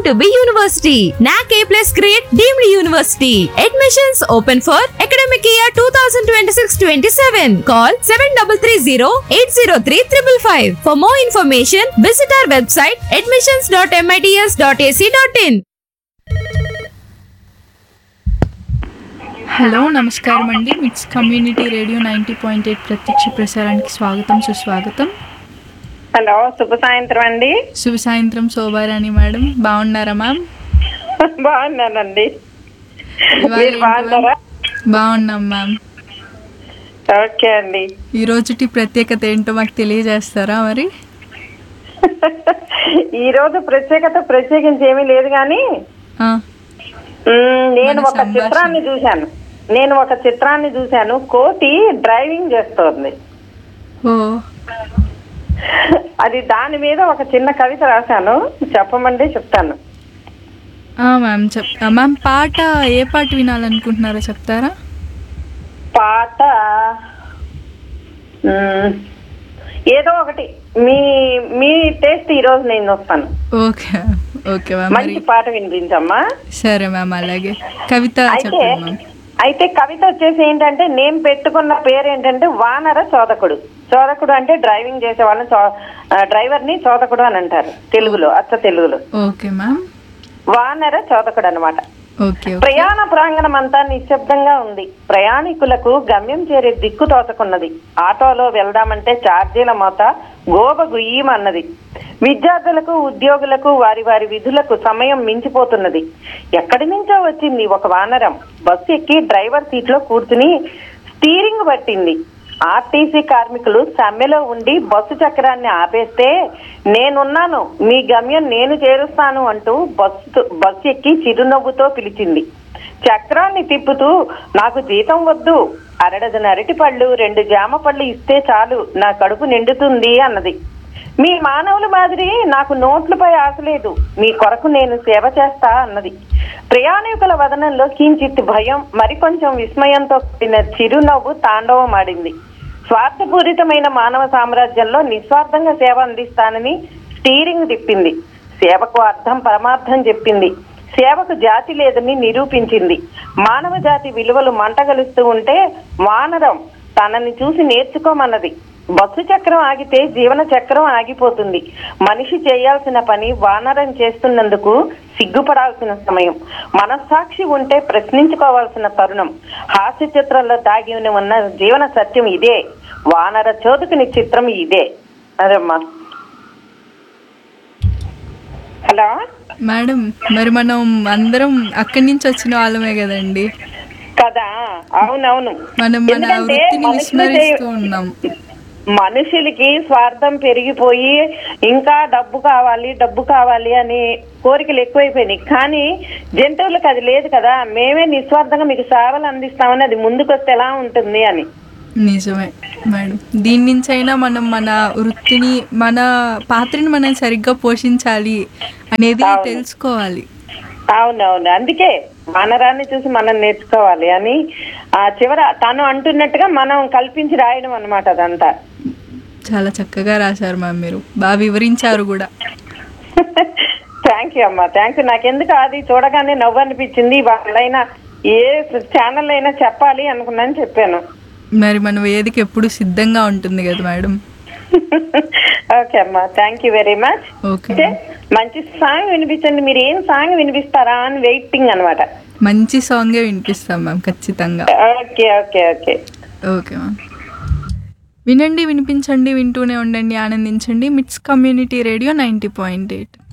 to be university. NAC A plus grade deemed university. Admissions open for academic year 2026-27. Call 7330-803-555. For more information, visit our website admissions.mits.ac.in. Hello నమస్కారం అండి MITS community radio ninety point eight ప్రత్యక్ష ప్రసారానికి స్వాగతం సుస్వాగతం hello శుభ సాయంత్రం అండి శుభ సాయంత్రం శోభారాణి మేడం బాగున్నారా మ్యామ్ బాగున్నానండి ఇవాళ మీరు ఏంటి బాగున్నారా మ్యామ్? బాగున్నాం మ్యామ్ ఓకే అండి ఈ రోజుటి ప్రత్యేకత ఏంటో మాకు తెలియజేస్తారా మరి ఈ రోజు ప్రత్యేకత ప్రత్యేకించి ఏమీ లేదు కానీ ఆ, మ్, నేను మన ఒక సంభాషణ. చిత్రాన్ని చూశాను నేను ఒక చిత్రాన్ని చూశాను కోటి డ్రైవింగ్ చేస్తోంది ఓ అది దాని మీద ఒక చిన్న కవిత రాశాను చెప్పమండి చెప్తాను ఆ, మ్యామ్ చెప్ ఆ, మ్యామ్ పాట ఏ పాట వినాలనుకుంటున్నారో చెప్తారా పాట మ్, ఏదో ఒకటి మీ మీ టేస్ట్ ఈ రోజు నేను వస్తాను ఓకే ఓకే మ్యామ్ మరి మంచి పాట వినిపించమ్మా సరే మ్యామ్ అలాగే కవిత అయితే చెప్పండి మ్యామ్ అయితే కవిత వచ్చేసి ఏంటంటే నేను పెట్టుకున్న పేరు ఏంటంటే వానర చోదకుడు చోదకుడు అంటే డ్రైవింగ్ చేసే వాళ్ళని చో డ్రైవర్ ని చోదకుడు అని అంటారు తెలుగులో అచ్చ తెలుగులో ఓకే మ్యామ్ వానర చోదకుడు అన్నమాట ఓకే ఓకే ప్రయాణ ప్రాంగణం అంతా నిశ్శబ్దంగా ఉంది ప్రయాణికులకు గమ్యం చేరే దిక్కు తోచకున్నది ఆటోలో వెళ్దామంటే ఛార్జీల మోత గోబ గుయ్యమన్నది విద్యార్థులకు ఉద్యోగులకు వారి వారి విధులకు సమయం మించిపోతున్నది ఎక్కడి నుంచో వచ్చింది ఒక వానరం బస్సు ఎక్కి డ్రైవర్ సీట్ లో కూర్చుని స్టీరింగ్ పట్టింది ఆర్టీసీ కార్మికులు సమ్మెలో ఉండి బస్సు చక్రాన్ని ఆపేస్తే నేనున్నాను మీ గమ్యం నేను చేరుస్తాను అంటూ బస్సు బస్సు ఎక్కి చిరునవ్వుతో పిలిచింది చక్రాన్ని తిప్పుతూ నాకు జీతం వద్దు అరడజన అరటి పళ్ళు రెండు జామ పళ్ళు ఇస్తే చాలు నా కడుపు నిండుతుంది అన్నది మీ మానవుల మాదిరి నాకు నోట్లపై ఆశ లేదు మీ కొరకు నేను సేవ చేస్తా అన్నది ప్రయాణికుల వదనంలో కించిత్ భయం మరికొంచెం విస్మయంతో కూడిన చిరునవ్వు తాండవమాడింది స్వార్థపూరితమైన మానవ సామ్రాజ్యంలో నిస్వార్థంగా సేవ అందిస్తానని స్టీరింగ్ తిప్పింది సేవకు అర్థం పరమార్థం చెప్పింది సేవకు జాతి లేదని నిరూపించింది మానవ జాతి విలువలు మంటగలుస్తూ ఉంటే వానరం తనని చూసి నేర్చుకోమన్నది బస్సు చక్రం ఆగితే జీవన చక్రం ఆగిపోతుంది మనిషి చేయాల్సిన పని వానరం చేస్తున్నందుకు సిగ్గుపడాల్సిన సమయం మనస్సాక్షి ఉంటే ప్రశ్నించుకోవాల్సిన తరుణం హాస్య చిత్రంలో దాగి ఉన్న జీవన సత్యం ఇదే వానర చోదుకుని చిత్రం ఇదే అదమ్మా హలో మేడం మరి మనం అందరం అక్కడి నుంచి వచ్చిన వాళ్ళమే కదండి కదా అవునవును మనం మన ఎందుకంటే వృత్తిని మనుషులు విస్మరిస్తూ చేయ- ఉన్నాం మనుషులకి స్వార్థం పెరిగిపోయి ఇంకా డబ్బు కావాలి డబ్బు కావాలి అని కోరికలు ఎక్కువైపోయినాయి కానీ జంతువులకు అది లేదు కదా మేమే నిస్వార్థంగా మీకు సేవలు అందిస్తామని అది ముందుకొస్తే ఎలా ఉంటుంది అని నిజమే మేడం దీని నుంచి అయినా మనం మన వృత్తిని మన పాత్రని మనం సరిగ్గా పోషించాలి అనేది అవును. తెలుసుకోవాలి అవునవును అందుకే వానరాన్ని చూసి మనం నేర్చుకోవాలి అని ఆ చివర తను అంటున్నట్టుగా మనం కల్పించి రాయడం అనమాట అదంతా చాలా చక్కగా రాశారు మ్యామ్ మీరు బాగా వివరించారు కూడా థ్యాంక్ యూ అమ్మా థ్యాంక్ యూ నాకెందుకు అది చూడగానే నవ్వు అనిపించింది వాళ్ళైనా ఏ ఛానల్ అయినా చెప్పాలి అనుకున్నాను చెప్పాను మరి మన వేదిక ఎప్పుడు సిద్ధంగా ఉంటుంది కదా మేడం ఓకే అమ్మా thank you very much okay అయితే మంచి సాంగ్ వినిపించండి మీరు ఏం సాంగ్ వినిపిస్తారా అని వెయిటింగ్ అనమాట మంచి సాంగే వినిపిస్తాం మ్యామ్ ఖచ్చితంగా okay okay okay okay ma'am వినండి వినిపించండి వింటూనే ఉండండి ఆనందించండి MITS community radio ninety point eight